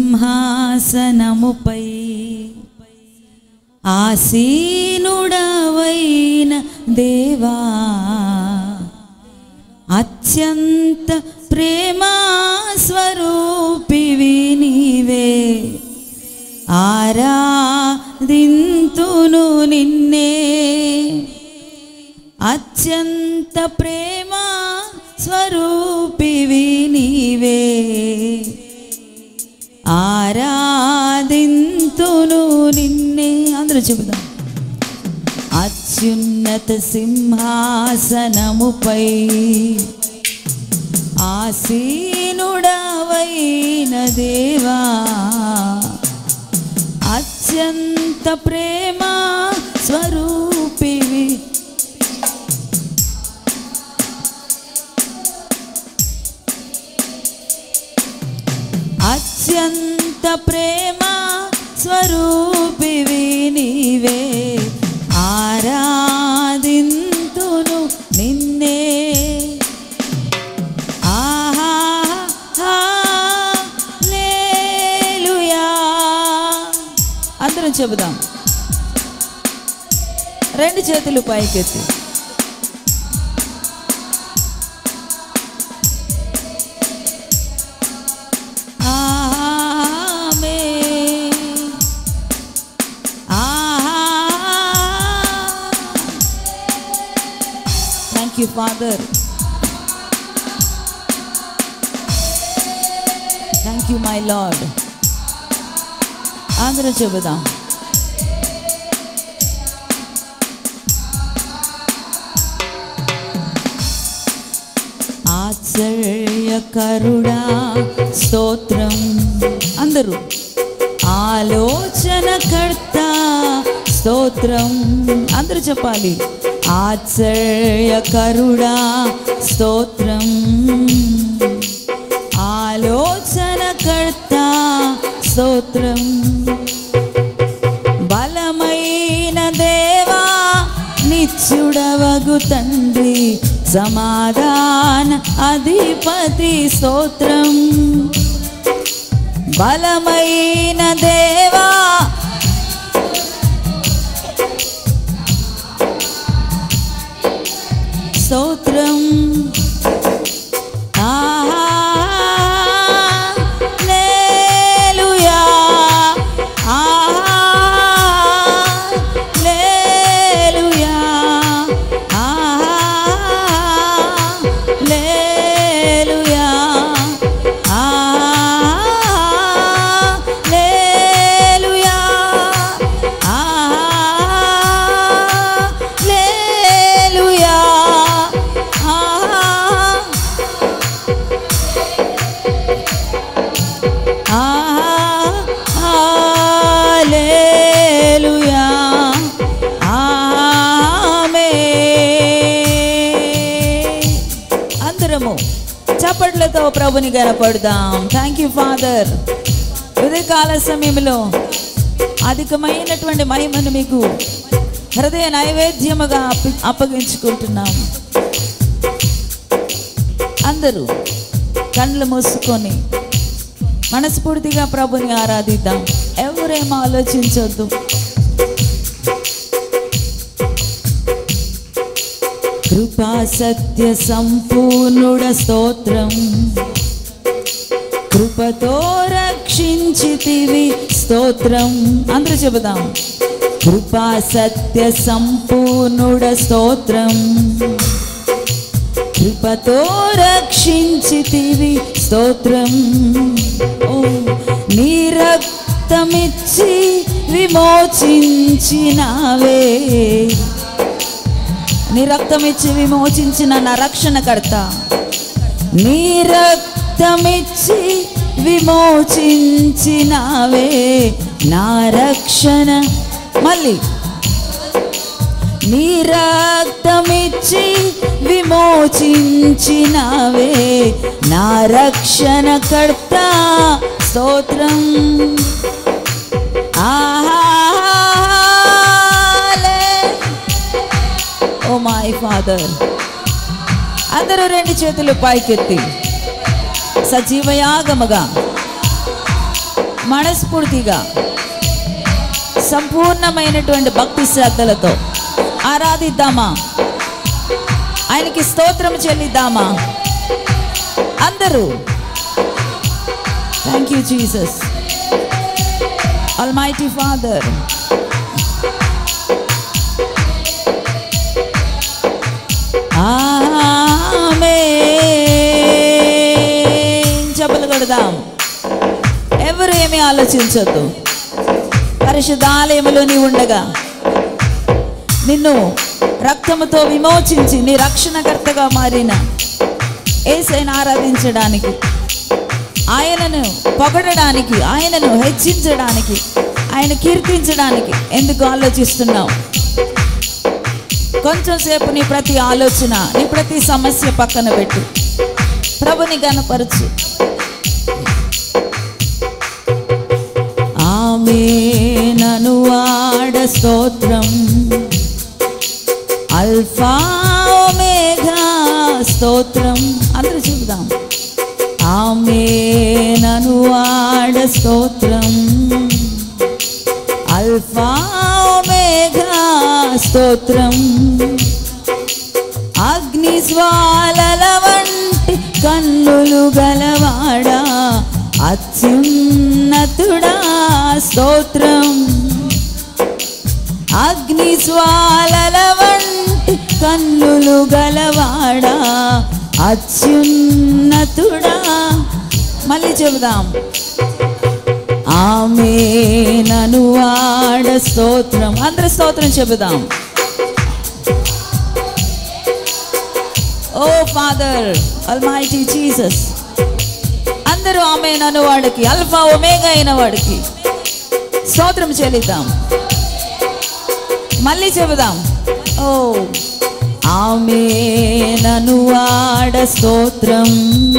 సింహాసనముపై ఆసీనుడవైన దేవా అత్యంత ప్రేమా స్వరూపివి నీవే ఆరాధింతును నిన్నే అత్యంత ప్రేమ స్వరూపివి నీవే ఆరాధింతును నిన్నే అందరూ చెబుదాం అత్యున్నత సింహాసనముపై ఆసీనుడవైన దేవా అత్యంత ప్రేమ స్వరూపివి అత్యంత ప్రేమ స్వరూపివి నీవే ఆరాధింతును నిన్నే ఆహా హల్లెలూయా. అందరం చెబుదాం రెండు చేతులు పైకెత్తి ఆమేన్. Thank you father thank you my lord అందరూ చెబుదాం ఆశ్చర్యకరుడా స్తోత్రం అందరూ ఆలోచనకర్త స్తోత్రం అందరూ చెప్పాలి ఆశ్చర్యకరుడా స్తోత్రం ఆలోచనకర్త స్తోత్రం బలమైన దేవా నిత్యుడవగు తండ్రి సమాధాన అధిపతి స్తోత్రం బలమైన దేవా స్తోత్రం హల్లెలూయా హల్లెలూయా హల్లెలూయా హల్లెలూయా హల్లెలూయా హల్లెలూయా ఆమేన్ అందరము చప్పట్లతో ప్రభుని గనపడదాం థ్యాంక్ యూ ఫాదర్ ఉదయకాల సమయంలో అధికమైనటువంటి మహిమను మీకు హృదయ నైవేద్యముగా అప్ప- అప్పగించుకుంటున్నాం అందరూ కళ్ళు మూసుకొని మనస్ఫూర్తిగా ప్రభుని ఆరాధిద్దాం ఎవరేం ఆలోచించొద్దు కృపా సత్య సంపూర్ణుడ స్తోత్రం కృపతో రక్షించితివి స్తోత్రం అందరూ చెబుదాం కృపా సత్య సంపూర్ణుడ స్తోత్రం కృపతో రక్షించితివి స్తోత్రం ఓ నీ రక్తమిచ్చి విమోచించినావే నీ రక్తమిచ్చి విమోచించిన నా రక్షణకర్త నీ రక్తమిచ్చి విమోచించినావే నా రక్షణ మళ్ళీ నీ రక్తమిచ్చి విమోచించినావే నా రక్షణకర్త స్తోత్రం ఆహాలే ఓ మై ఫాదర్ అందరూ రెండు చేతులు పైకెత్తి సజీవయాగముగా మనస్ఫూర్తిగా సంపూర్ణమైనటువంటి భక్తి శ్రద్ధలతో ఆరాధిద్దామా ఆయనకి స్తోత్రం చెల్లిద్దామా అందరూ thank you Jesus almighty father ఆమె చెప్పలు కొడదాం ఎవరు ఏమీ ఆలోచించొద్దు పరిశుద్ధాలయములో నీ ఉండగా నిన్ను రక్తముతో విమోచించి నీ రక్షణకర్తగా మారిన ఏసైన ఆరాధించడానికి ఆయనను పొగడడానికి ఆయనను హెచ్చించడానికి ఆయన కీర్తించడానికి ఎందుకు ఆలోచిస్తున్నావు కొంచెం సేపు నీ ప్రతి ఆలోచన నీ ప్రతి సమస్య పక్కన పెట్టు ప్రభుని గనపరచు ఆమె నను ఆడ స్తోత్రం అల్ఫా ఒమేగా స్తోత్రం అందరూ చెబుదాం ఆమె నను ఆడ స్తోత్రం అల్ఫా ఒమేగా స్తోత్రం అగ్ని జ్వాలల వంటి కన్నులు గలవాడా అత్యున్నతుడా స్తోత్రం అగ్ని జ్వాలల వంటి కన్నులు గలవాడా అత్యున్నతుడా మళ్ళీ చెబుదాం ఆమె నను ఆడ స్తోత్రం అందరి స్తోత్రం చెబుదాం ఓ ఫాదర్ అల్మైటీ జీసస్ అందరూ ఆమె నన్ను వాడికి అల్ఫా ఒమేగా అయిన వాడికి స్తోత్రం చెల్లిద్దాం మళ్ళీ చెబుదాం ఓ ఆమె నన్ను ఆడ స్తోత్రం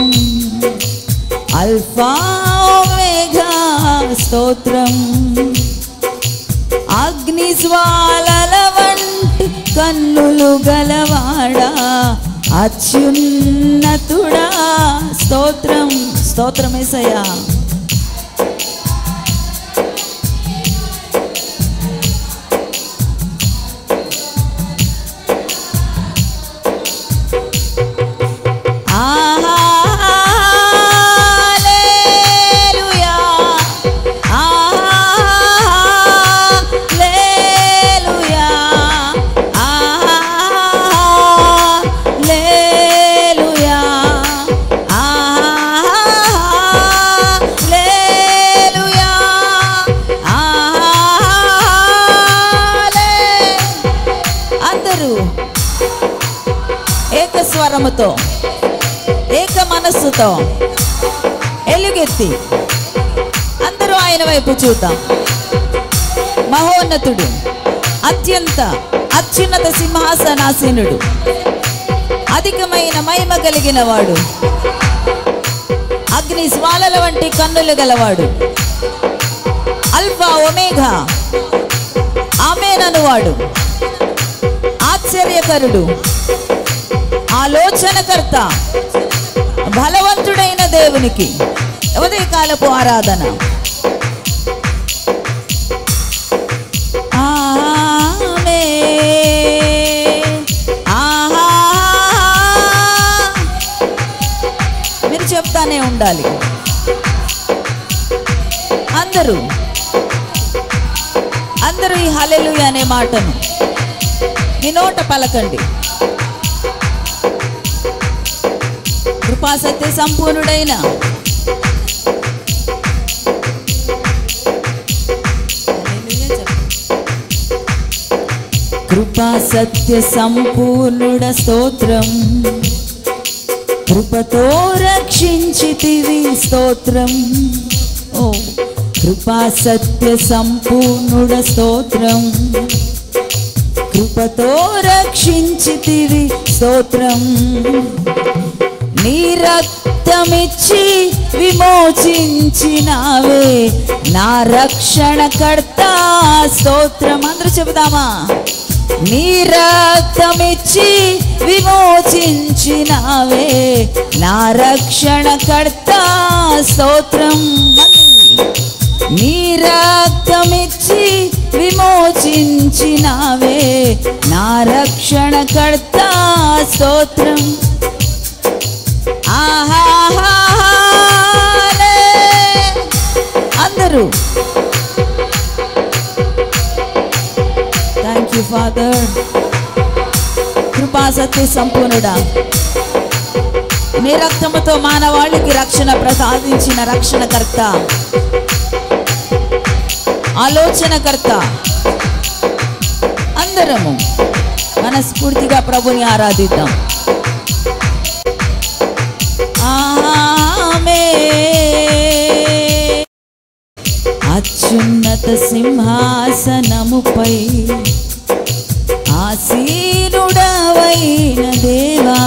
అల్ఫా ఒమేగా స్తోత్రం అగ్ని జ్వాలల వంటి కన్నులు గలవాడా అత్యున్నతుడా స్తోత్రం స్తోత్రమేసయ్యా హల్లెలూయా హల్లెలూయా హల్లెలూయా హల్లెలూయా హల్లె అందరూ ఏకస్వరముతో ఏక మనస్సుతో ఎలుగెత్తి అందరూ ఆయన వైపు చూద్దాం మహోన్నతుడు అత్యంత అత్యున్నత సింహాసనాసీనుడు అధికమైన మహిమ కలిగిన వాడు అగ్ని జ్వాలల వంటి కన్నులు గలవాడు అల్ఫా ఒమేఘా ఆమెననువాడు ఆశ్చర్యకరుడు ఆలోచనకర్త బలవంతుడైన దేవునికి ఉదయకాలపు ఆరాధన ఆమె ఆహా మీరు చెప్తానే ఉండాలి అందరూ అందరూ ఈ హలెలు అనే మాటను మీ నోట పలకండి కృపాసత్య సంపూర్ణుడైన కృపా సత్య సంపూర్ణుడ స్తోత్రం కృపతో రక్షించితివి స్తోత్రం ఓ కృపా సత్య సంపూర్ణుడ స్తోత్రం కృపతో రక్షించితివి స్తోత్రం నీ రక్తమిచ్చి విమోచించినావే నా రక్షణకర్త స్తోత్రం అందరూ చెబుదామా నీ రక్తమిచ్చి విమోచించినావే నా రక్షణకర్త స్తోత్రం మళ్ళీ నీ రక్తమిచ్చి విమోచించినావే నా రక్షణకర్త స్తోత్రం ఆహాహాహాలే. అందరూ థ్యాంక్ యూ ఫాదర్ కృపాసక్తి సంపూర్ణుడా నీ రక్తముతో మానవాళికి రక్షణ ప్రసాదించిన రక్షణకర్త ఆలోచనకర్త అందరము మనస్ఫూర్తిగా ప్రభుని ఆరాధిద్దాం ఆమె అత్యున్నత సింహాసనముపై ఆసీనుడవైన దేవా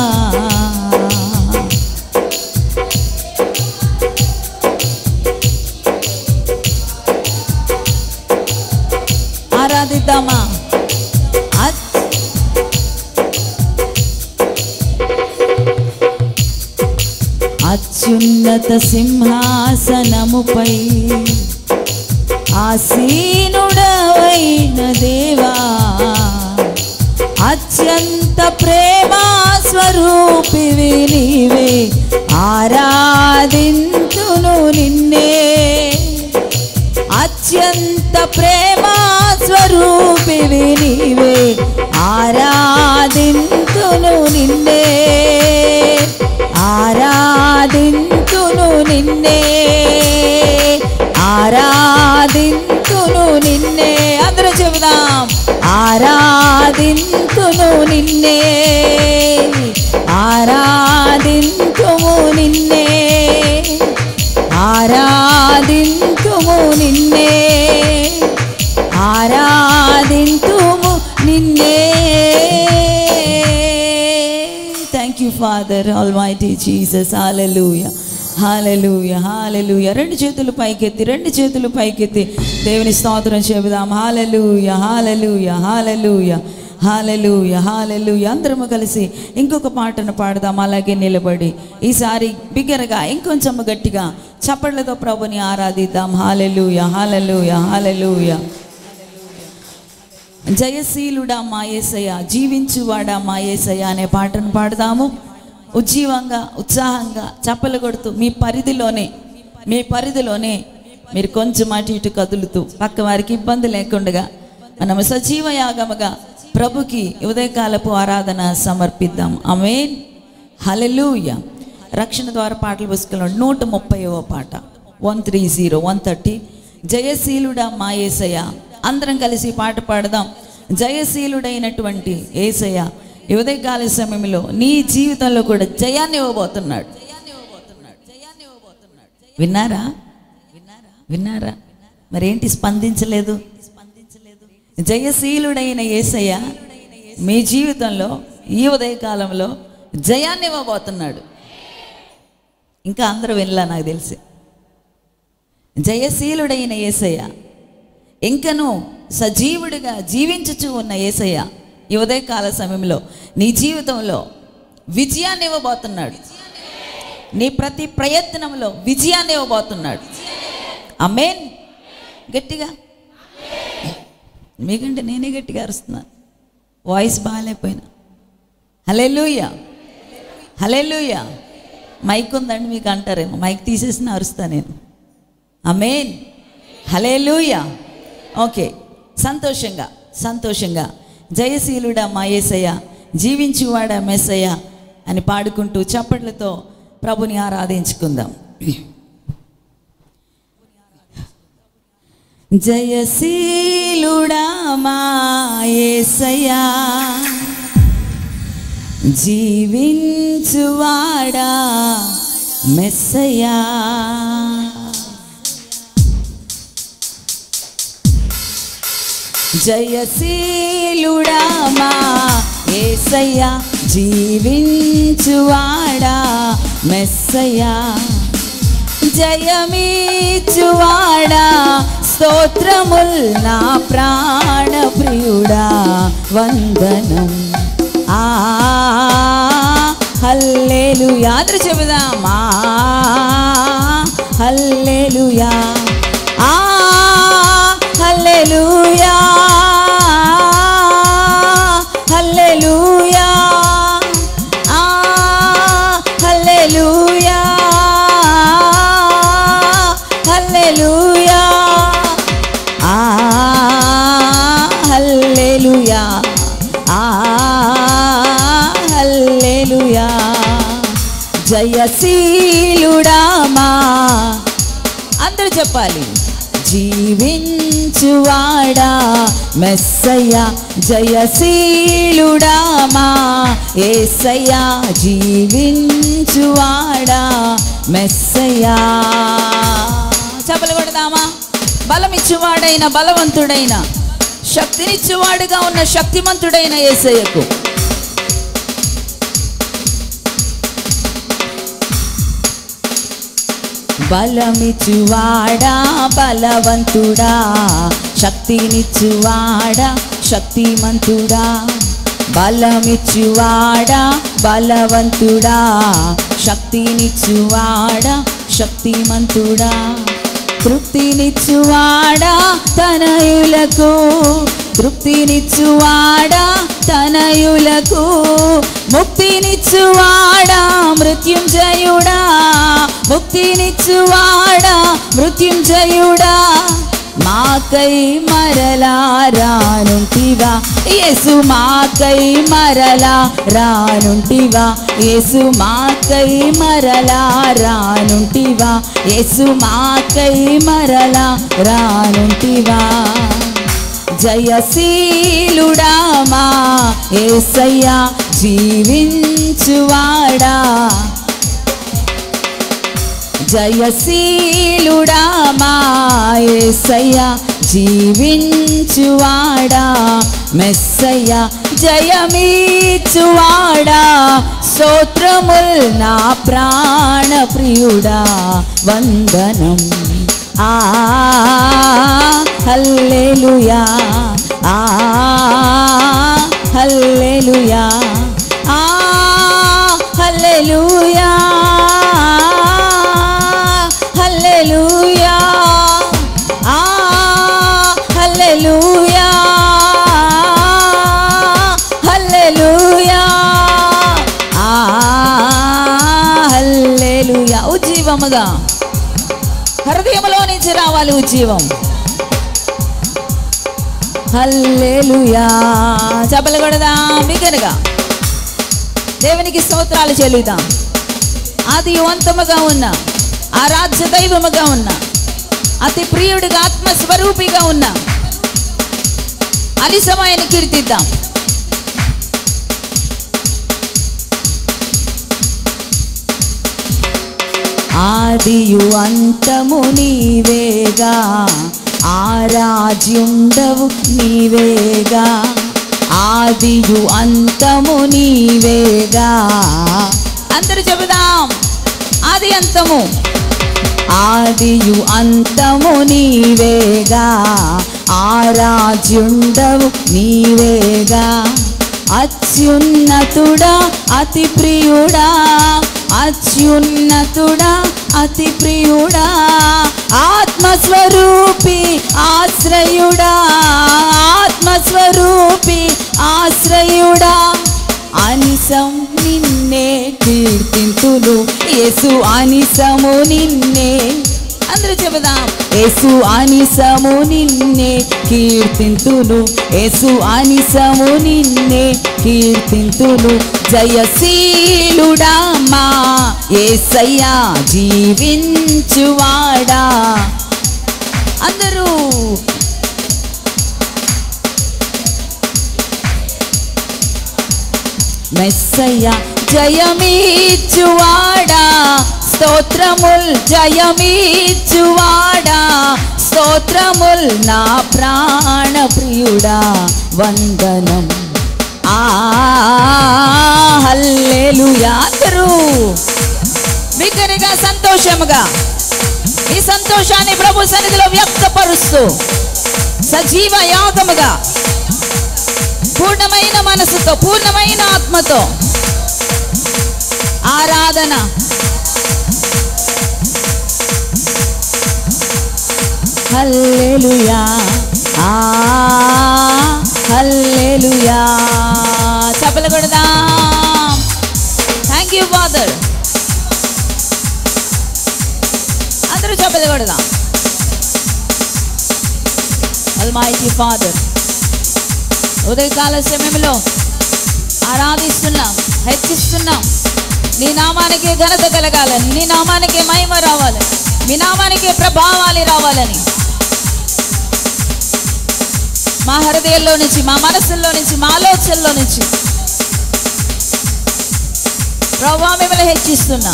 ఆరాధిద్దామా అత్- అత్యున్నత సింహాసనముపై ఆసీనుడవైన దేవా అత్యంత ప్రేమా స్వరూపివి నీవే ఆరాధింతును నిన్నే అత్యంత ప్రేమా స్వరూపివి నీవే ఆరాధింతును నిన్నే ఆరాధింతును నిన్నే ఆరాధింతును నిన్నే అందరూ చెబుదాం ఆరాధింతును నిన్నే ఆరాధింతుము నిన్నే ఆరాధింతుము నిన్నే ఆరాధింతుము నిన్నే thank you father almighty Jesus హాలెలూయ హాలెలూయ హాలెలూయ రెండు చేతులు పైకెత్తి రెండు చేతులు పైకెత్తి దేవుని స్తోత్రం చెబుదాం హాలెలూయ హాలెలూయ హాలెలూయ హాలెలూయ హాలెలూయ అందరము కలిసి ఇంకొక పాటను పాడదాం అలాగే నిలబడి ఈసారి బిగ్గరగా ఇంకొంచెం గట్టిగా చప్పట్లతో ప్రభుని ఆరాధిద్దాం హాలెలూయ హాలెలూయ హాలెలూయ జయశీలుడా మాయేసయ్య జీవించువాడా మాయేసయ్య అనే పాటను పాడదాము ఉజ్జీవంగా ఉత్సాహంగా చప్పలు కొడుతూ మీ పరిధిలోనే మీ పరిధిలోనే మీరు కొంచెం అటు ఇటు కదులుతూ పక్క వారికి ఇబ్బంది లేకుండా మనము సజీవ యాగముగా ప్రభుకి ఉదయకాలపు ఆరాధన సమర్పిద్దాం అమేన్ హలెలూయ రక్షణ ద్వారా పాటలు పుస్తకంలో నూట ముప్పైవ పాట one three zero one thirty జయశీలుడా మా ఏసయ్య అందరం కలిసి పాట పాడదాం జయశీలుడైనటువంటి ఏసయ్య ఈ ఉదయకాల సమయంలో నీ జీవితంలో కూడా జయాన్ని ఇవ్వబోతున్నాడు విన్నారా విన్నారా మరేంటి స్పందించలేదు జయశీలుడైన ఏసయ్య మీ జీవితంలో ఈ ఉదయకాలంలో జయాన్ని ఇవ్వబోతున్నాడు ఇంకా అందరూ వినలా నాకు తెలిసి జయశీలుడైన ఏసయ్య ఇంకను సజీవుడిగా జీవించుచు ఉన్న ఏసయ్య ఈ ఉదయకాల సమయంలో నీ జీవితంలో విజయాన్ని ఇవ్వబోతున్నాడు నీ ప్రతి ప్రయత్నంలో విజయాన్ని ఇవ్వబోతున్నాడు అమేన్ గట్టిగా మీకంటే నేనే గట్టిగా అరుస్తున్నాను వాయిస్ బాగాలేకపోయినా హలెలుయ హలెలుయ మైక్ ఉందండి మీకు అంటారేమో మైక్ తీసేసిన అరుస్తా నేను అమేన్ హలేలుయ ఓకే సంతోషంగా సంతోషంగా జయశీలుడా మా ఏసయ్య జీవించువాడా మెస్సయ్య అని పాడుకుంటూ చప్పట్లతో ప్రభుని ఆరాధించుకుందాం జయశీలుడా మా ఏసయ్యా జీవించువాడా మెస్సయ్యా జయశీలుడా మా ఏసయ్యా జీవించువాడా మెస్సయ్యా జయమీచువాడా స్తోత్రముల్ నా ప్రాణ ప్రియుడా వందనం ఆ హల్లేలుయా అందరూ చెబుదామా హల్లేలుయా ఆ హల్లెలూయా హల్లెలూయా ఆ హల్లెలూయా హల్లెలూయా ఆ హల్లెలూయా ఆ హల్లెలూయా జయశీలుడామా అందరూ చెప్పాలి జీవించువాడా మెస్సయ్య జయశీలుడామా ఏసయ్యా జీవించువాడా మెస్సయ్యా చెప్పలు కొడదామా బలమిచ్చువాడైన బలవంతుడైన శక్తినిచ్చువాడుగా ఉన్న శక్తిమంతుడైన ఏసయ్యకు బలమిచ్చువాడా బలవంతుడా శక్తినిచ్చువాడా శక్తిమంతుడా బలమిచ్చువాడా బలవంతుడా శక్తినిచ్చువాడా శక్తిమంతుడా తృప్తినిచ్చువాడా తనయులకు తృప్తినిచ్చువాడా తనయులకు ముక్తినిచ్చువాడా మృత్యుంజయుడా ముక్తినిచ్చువాడా మృత్యుంజయుడా మాకై మరలా రానుంటివా యేసు మాకై మరలా రానుంటివా యేసు మాకై మరలా రానుంటివా యేసు మాకై మరలా రానుంటివా జయశీలుడా మా ఏసయ్యా జీవించువాడా జయశీలుడా మా ఏసయ్యా జీవించువాడా మెస్సయ్య జయమీచువాడా స్తోత్రముల్ నా ప్రాణ ప్రియుడా వందనం ఆ హల్లెలూయా ఆ హల్లెలూయా ఆ హల్లెలూయా హల్లెలూయా ఆ హల్లెలూయా హల్లెలూయా ఆ హల్లెలూయా ఉజ్జీవముగా హృదయంలో నుంచి రావాలి ఉజ్జీవం హల్లెలూయా చెప్పలు కొడదాం బిగ్గరగా దేవునికి స్తోత్రాలు చెల్లుదాం ఆది వంతముగా ఉన్న ఆరాధ్య దైవముగా ఉన్న అతి ప్రియుడిగా ఆత్మస్వరూపిగా ఉన్న అలిసమాయని కీర్తిద్దాం ఆదియు అంతము నీవేగా ఆరాజ్యుండవు నీవేగా ఆదియు అంతము నీవేగా అందరూ చెబుదాం ఆది అంతము ఆదియు అంతము నీవేగా ఆరాజ్యుండవు నీవేగా అత్యున్నతుడా అతి ప్రియుడా అత్యున్నతుడా అతి ప్రియుడా ఆత్మస్వరూపి ఆశ్రయుడా ఆత్మస్వరూపి ఆశ్రయుడా అనిసం నిన్నే కీర్తింతులు యేసు అనిసము నిన్నే అందరూ చెబుదాం యేసు అనిసము నిన్నే కీర్తింతులు యేసు అనిసము నిన్నే కీర్తింతులు జయశీలుడా మా ఏసయ్యా జీవించువాడా అందరూ మెస్సయ్య జయమీచువాడా స్తోత్రముల్ జయమీచువాడా స్తోత్రముల్ నా ప్రాణ ప్రియుడా వందనం ఆ హల్లెలూయా అందరూ బిగ్గరగా సంతోషముగా ఈ సంతోషాన్ని ప్రభు సన్నిధిలో వ్యక్తపరుస్తూ సజీవ యాగముగా పూర్ణమైన మనసుతో పూర్ణమైన ఆత్మతో ఆరాధన హల్లెలూయా ఆ హల్లెలూయా చప్పలు కొడదాం థ్యాంక్ యూ ఫాదర్ అందరూ చప్పలు కొడదాం అల్మైటీ ఫాదర్ ఉదయకాల సమయంలో ఆరాధిస్తున్నాం హెచ్చిస్తున్నాం నీ నామానికి ఘనత కలగాలని నీ నామానికి మహిమ రావాలని నీ నామానికి ప్రభావాలు రావాలని మా హృదయంలో నుంచి మా మనసుల్లో నుంచి మా ఆలోచనలో నుంచి ప్రభావ మిమ్మల్ని హెచ్చిస్తున్నాం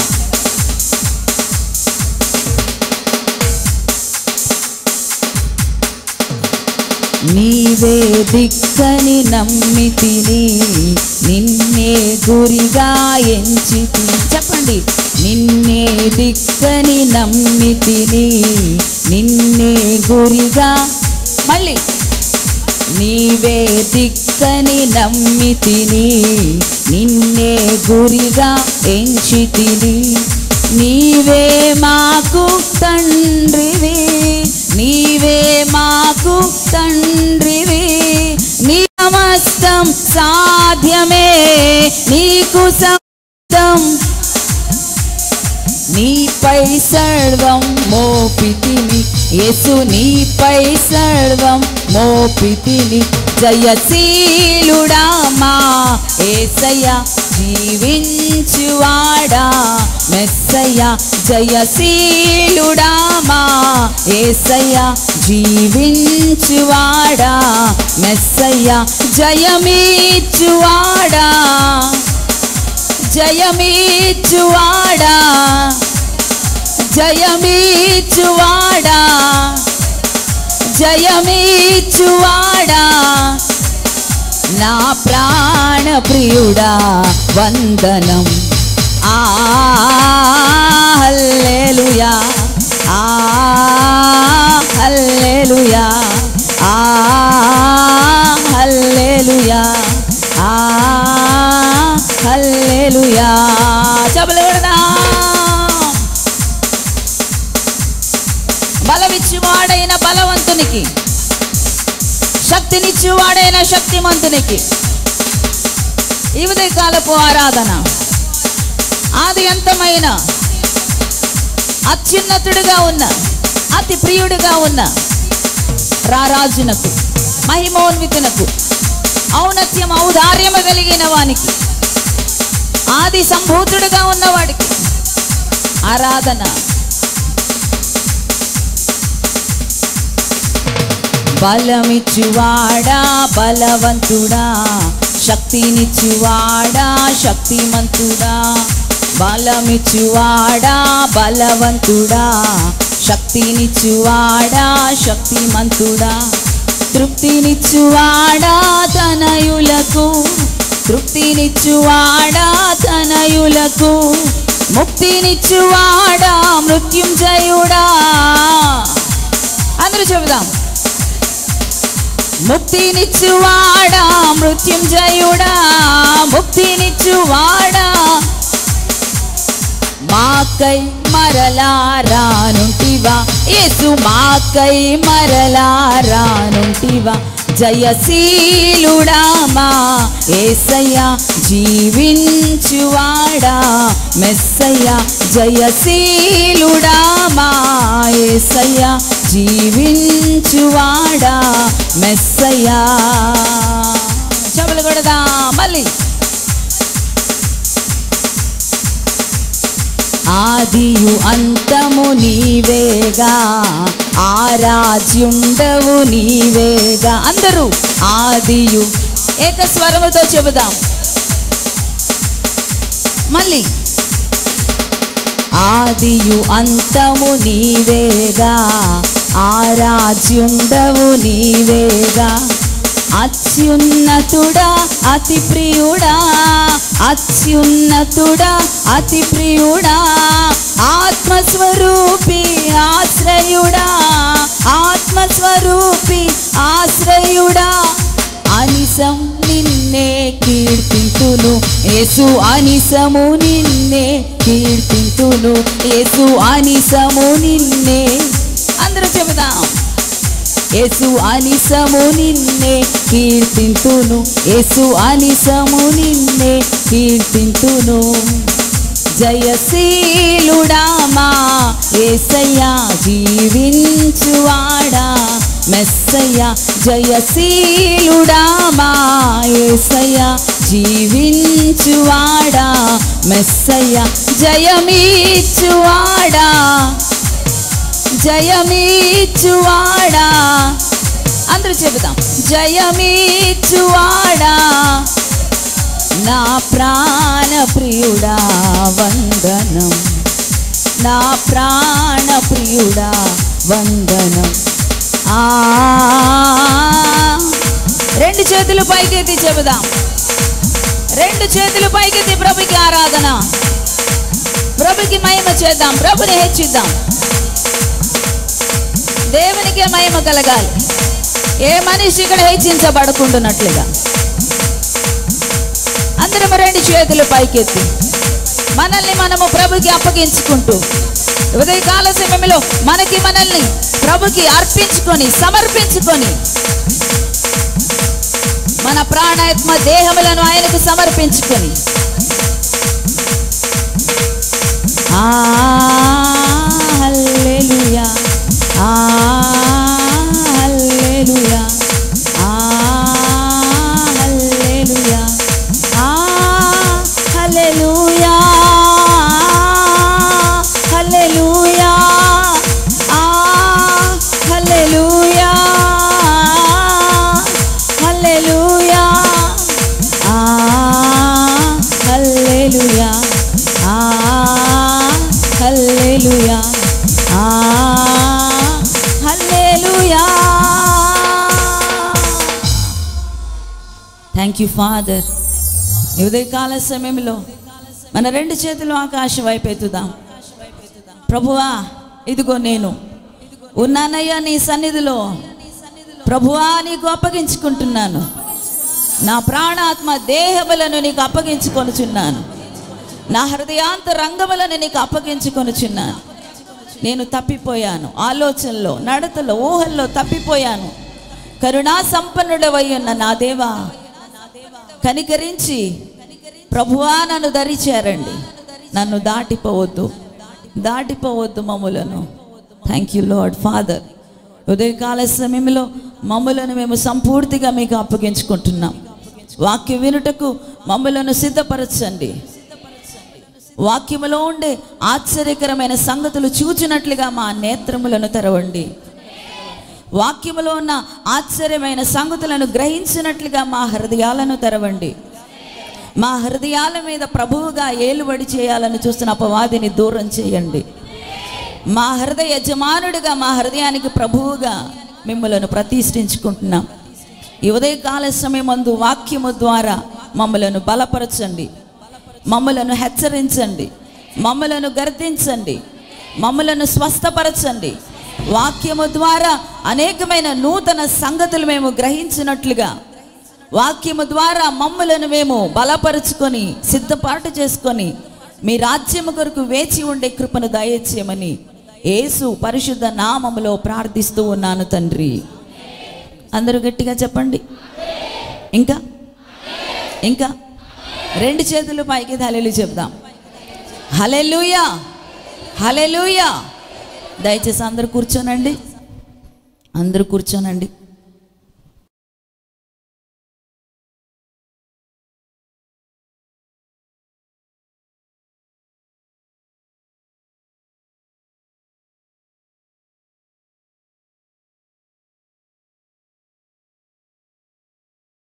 నీవే దిక్కని నమ్మితిని నిన్నే గురిగా ఎంచితి చెప్పండి నిన్నే దిక్కని నమ్మితిని నిన్నే గురిగా మళ్ళీ నీవే దిక్కని నమ్మితిని నిన్నే గురిగా ఎంచితిని నీవే మాకు తండ్రివి నీవే మాకు తండ్రివి నీ సమస్తం సాధ్యమే నీకు సమస్తం నీపై సర్వం మోపితిని యేసు నీపై సర్వం మోపితిని జయశీలుడా మా ఏసయ్య జీవించువాడా మెస్సయ్య జయశీలుడా మా ఏసయ్య జీవించువాడా మెస్సయ్య జయమీచువాడా జయమీచువాడా జయమీచువాడా జయమీచువాడా నా ప్రాణ ప్రియుడా వందనం ఆ హల్లెలూయా ఆ హల్లెలూయా ఆ హల్లెలూయా ఆ హల్లెలూయా చపలు కొడదాం బలమిచ్చువాడైన బలవంతునికి శక్తినిచ్చువాడైన శక్తిమంతునికి ఈ ఉదయకాలపు ఆరాధన ఆది అంతమైన అత్యున్నతుడుగా ఉన్న అతి ప్రియుడిగా ఉన్న రారాజునకు మహిమోన్వితునకు ఔన్నత్యం ఔదార్యము కలిగిన వానికి ఆది సంభూతుడుగా ఉన్నవాడికి ఆరాధన బలమిచ్చువాడా బలవంతుడా శక్తినిచ్చువాడా శక్తిమంతుడా బలమిచ్చువాడా బలవంతుడా శక్తినిచ్చువాడా శక్తిమంతుడా తృప్తినిచ్చువాడా తనయులకు తృప్తినిచ్చువాడా తనయులకు ముక్తినిచ్చువాడా మృత్యుంజయుడా అందరూ చెబుదాం ముక్తినిచ్చువాడా మృత్యుంజయుడా ముక్తినిచ్చువాడా మాకై మరలా రానుంటివా యేసు మాకై మరలా రానుంటివా జయశీలుడా మా ఏసయ్య జీవించువాడా మెస్సయ్య జయశీలుడా మా ఏసయ్య జీవించువాడా మెస్సయ్య చెబులు కొడదా మళ్ళీ ఆదియు అంతము నీవేగా ఆరాధ్యుండవు నీవేగా అందరూ ఆదియు ఏక స్వరముతో చెబుదాం మళ్ళీ ఆదియు అంతము నీవేగా ఆరాధ్యుండవు నీవేగా అత్యున్నతుడా అతి ప్రియుడా అత్యున్నతుడా అతి ప్రియుడా ఆత్మస్వరూపి ఆశ్రయుడా ఆత్మస్వరూపి ఆశ్రయుడా అనిసం నిన్నే కీర్తింతును యేసు అనిసము నిన్నే కీర్తింతును యేసు అనిసము నిన్నే అందరూ చెబుదాం యేసు అనిసము నిన్నే కీర్తింతును యేసు అనిసము నిన్నే కీర్తింతును జయశీలుడా మా ఏసయ్యా జీవించువాడా మెస్సయ్యా జయశీలుడా మా ఏసయ్యా జీవించువాడా మెస్సయ్యా జయమీచువాడా జయమీచువాడా అందరూ చెబుదాం జయమీచువాడా నా ప్రాణ ప్రియుడా వందనం నా ప్రాణ ప్రియుడా వందనం ఆ రెండు చేతులు పైకెత్తి చెబుదాం రెండు చేతులు పైకెత్తి ప్రభుకి ఆరాధన ప్రభుకి మహిమ చేద్దాం ప్రభుని హెచ్చిద్దాం దేవునికే మహిమ కలగాలి ఏ మనిషి ఇక్కడ హెచ్చించబడుకుంటున్నట్లుగా అందరం రెండు చేతులు పైకెత్తి మనల్ని మనము ప్రభుకి అప్పగించుకుంటూ ఉదయకాల సమయంలో మనకి మనల్ని ప్రభుకి అర్పించుకొని సమర్పించుకొని మన ప్రాణాత్మ దేహములను ఆయనకు సమర్పించుకొని ఆ హల్లెలూయా ఆ హల్లెలూయా ఆ హల్లెలూయా ఆ హల్లెలూయా హల్లెలూయా ఆ హల్లెలూయా హల్లెలూయా ఆ హల్లెలూయా ఆ హల్లెలూయా ఆ హల్లెలూయా థ్యాంక్ యూ ఫాదర్ ఈ ఉదయకాల సమయంలో మన రెండు చేతులు ఆకాశం వైపు ఎత్తుదాం ప్రభువా ఇదిగో నేను ఉన్నానయ్యా నీ సన్నిధిలో ప్రభువా నీకు అప్పగించుకుంటున్నాను నా ప్రాణాత్మ దేహములను నీకు అప్పగించుకొనుచున్నాను నా హృదయాంత రంగములను నీకు అప్పగించుకొనుచున్నాను నేను తప్పిపోయాను ఆలోచనలో నడతలో ఊహల్లో తప్పిపోయాను కరుణా సంపన్నుడవై ఉన్న నా దేవా కనికరించి ప్రభువా నన్ను దరిచేరండి నన్ను దాటిపోవద్దు దాటిపోవద్దు మమ్ములను థ్యాంక్ యూ లార్డ్ ఫాదర్ ఉదయకాల సమయంలో మమ్ములను మేము సంపూర్తిగా మీకు అప్పగించుకుంటున్నాం వాక్యం వినుటకు మమ్ములను సిద్ధపరచండి వాక్యములో ఉండే ఆశ్చర్యకరమైన సంగతులు చూచినట్లుగా మా నేత్రములను తెరవండి వాక్యములో ఉన్న ఆశ్చర్యమైన సంగతులను గ్రహించినట్లుగా మా హృదయాలను తెరవండి మా హృదయాల మీద ప్రభువుగా ఏలుబడి చేయాలని చూస్తున్న అపవాదిని దూరం చేయండి మా హృదయ యజమానుడిగా మా హృదయానికి ప్రభువుగా మిమ్మలను ప్రతిష్ఠించుకుంటున్నాం ఈ ఉదయకాల సమయమందు వాక్యము ద్వారా మమ్మలను బలపరచండి మమ్మలను హెచ్చరించండి మమ్మలను గర్తించండి మమ్మలను స్వస్థపరచండి వాక్యము ద్వారా అనేకమైన నూతన సంగతులు మేము గ్రహించినట్లుగా వాక్యము ద్వారా మమ్మలను మేము బలపరుచుకొని సిద్ధపాటు చేసుకొని మీ రాజ్యము కొరకు వేచి ఉండే కృపను దయచేయమని యేసు పరిశుద్ధ నామములో ప్రార్థిస్తూ ఉన్నాను తండ్రి అందరూ గట్టిగా చెప్పండి ఇంకా ఇంకా రెండు చేతులు పైకి హలెలు చెప్దాం హలెలుయా హలెలుయా దయచేసి అందరూ కూర్చోనండి అందరూ కూర్చోనండి